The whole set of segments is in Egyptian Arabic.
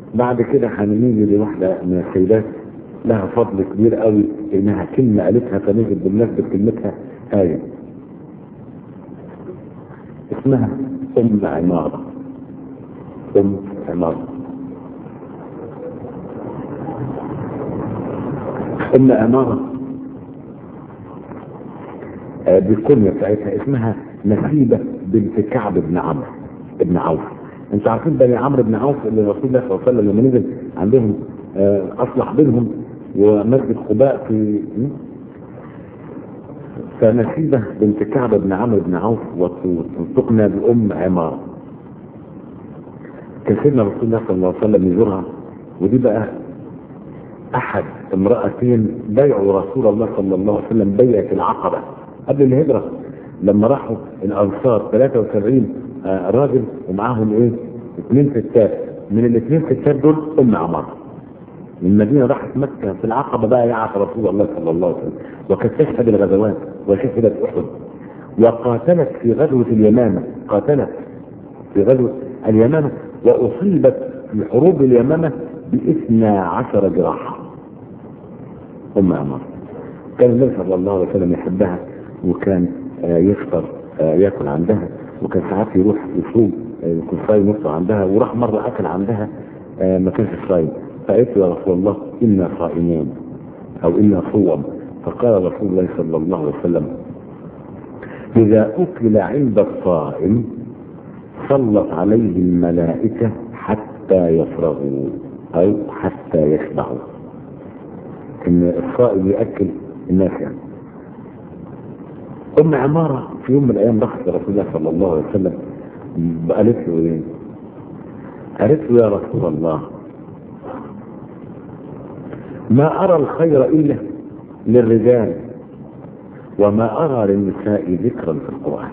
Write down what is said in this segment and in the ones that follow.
بعد كده هنيجي لواحدة من السيدات لها فضل كبير قوي انها كلمة قالتها فنجد بمناسبة كلمتها آية اسمها أم عمارة أم عمارة أم عمارة آه، دي الكنية بتاعتها اسمها نسيبة بنت كعب بن عمرو بن عوف انتوا عارفين بني عمرو بن عوف اللي رسول الله صلى الله عليه وسلم لما نزل عندهم آه، اصلح بينهم ومسجد قباء في فنسيبة بنت كعب بن عمرو بن عوف وتنطقنا بأم عمارة كان سيدنا رسول الله صلى الله عليه وسلم يزورها ودي بقى أحد امرأتين بيعوا رسول الله صلى الله عليه وسلم بيعة العقبة قبل الهجرة لما راحوا الأنصار 73 آه، راجل ومعاهم إيه؟ اثنين ستات من الاثنين ستات دول أم عمارة من المدينة راحت مكة في العقبة بقى يعرف رسول الله صلى الله عليه وسلم وكانت تشهد الغزوات وشهدت أحد وقاتلت في غزوة اليمامة قاتلت في غزوة اليمامة وأصيبت في حروب اليمامة باثنى عشر جراحة أم عمار كان النبي صلى الله عليه وسلم يحبها وكان آه، يفطر آه، ياكل عندها وكان ساعات يروح يصوم آه، يكون صايم يفطر عندها وراح مرة أكل عندها آه، ما كانش صايم فقلت له يا رسول الله إنا صائمون أو إنا صوم فقال رسول الله صلى الله عليه وسلم إذا أكل عند الصائم صلت عليه الملائكة حتى يفرغوا أو حتى يشبعوا إن الصائم يأكل الناس يعني أم عمارة في يوم من الأيام راحت لرسول الله صلى الله عليه وسلم قالت له إيه؟ قالت له يا رسول الله ما أرى الخير إلا للرجال وما أرى للنساء ذكرا في القرآن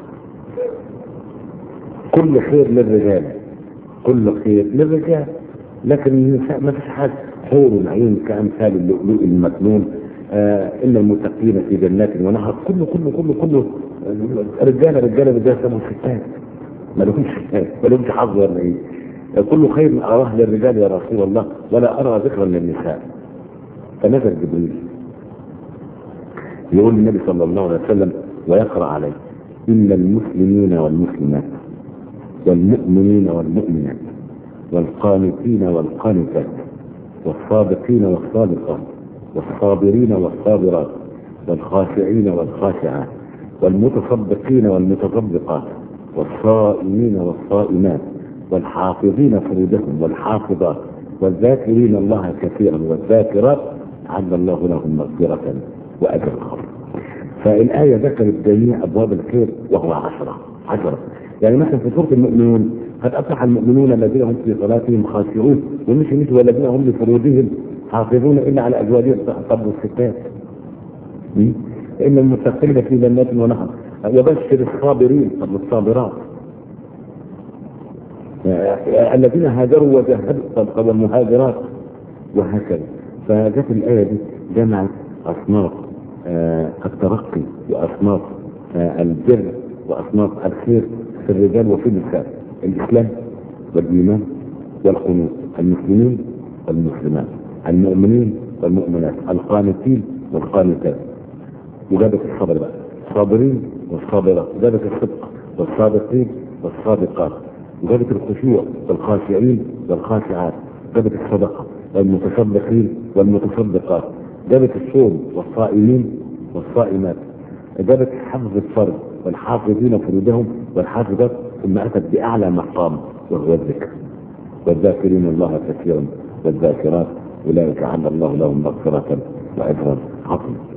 كل خير للرجال كل خير للرجال لكن النساء ما فيش حاجة حور العين كأمثال اللؤلؤ المكنون آه إن المتقين في جنات ونهر كله كله كله كله رجالة رجالة رجالة سموا ستات ما لهمش ما لهمش حظ ولا ايه كل خير أراه للرجال يا رسول الله ولا أرى ذكرا للنساء فنزل جبريل يقول النبي صلى الله عليه وسلم ويقرأ عليه إن المسلمين والمسلمات والمؤمنين والمؤمنات والقانتين والقانتات والصادقين والصادقات والصابرين والصابرات والخاشعين والخاشعات والمتصدقين والمتصدقات والصائمين والصائمات والحافظين فروجهم والحافظات والذاكرين الله كثيرا والذاكرات عد الله لهم مغفرة وأجر خير فالآية ذكرت جميع أبواب الخير وهو عشرة عشرة يعني مثلا في سورة المؤمنون قد أفلح المؤمنون الذين هم في صلاتهم خاشعون ومش مش والذين هم لفروجهم حافظون إلا على أزواجهم طب والستات م? إن المتقين في جنات ونهر وبشر الصابرين طب والصابرات الذين هاجروا وجاهدوا طب والمهاجرات وهكذا فجت الآية دي جمعت أصناف آه الترقي وأصناف آه البر وأصناف الخير في الرجال وفي النساء الإسلام والإيمان والقنوت المسلمين والمسلمات المؤمنين والمؤمنات القانتين والقانتات وجابت الصبر بقى الصابرين والصابرات وجابت الصدق والصادقين والصادقات وجابت الخشوع والخاشعين والخاشعات جابت الصدقه والمتصدقين والمتصدقات جابت الصوم والصائمين والصائمات جابت حفظ الفرد والحافظين فروجهم والحافظات ثم اتت باعلى مقام وهو الذكر والذاكرين الله كثيرا والذاكرات اولئك عند الله لهم مغفره واجرا عظيما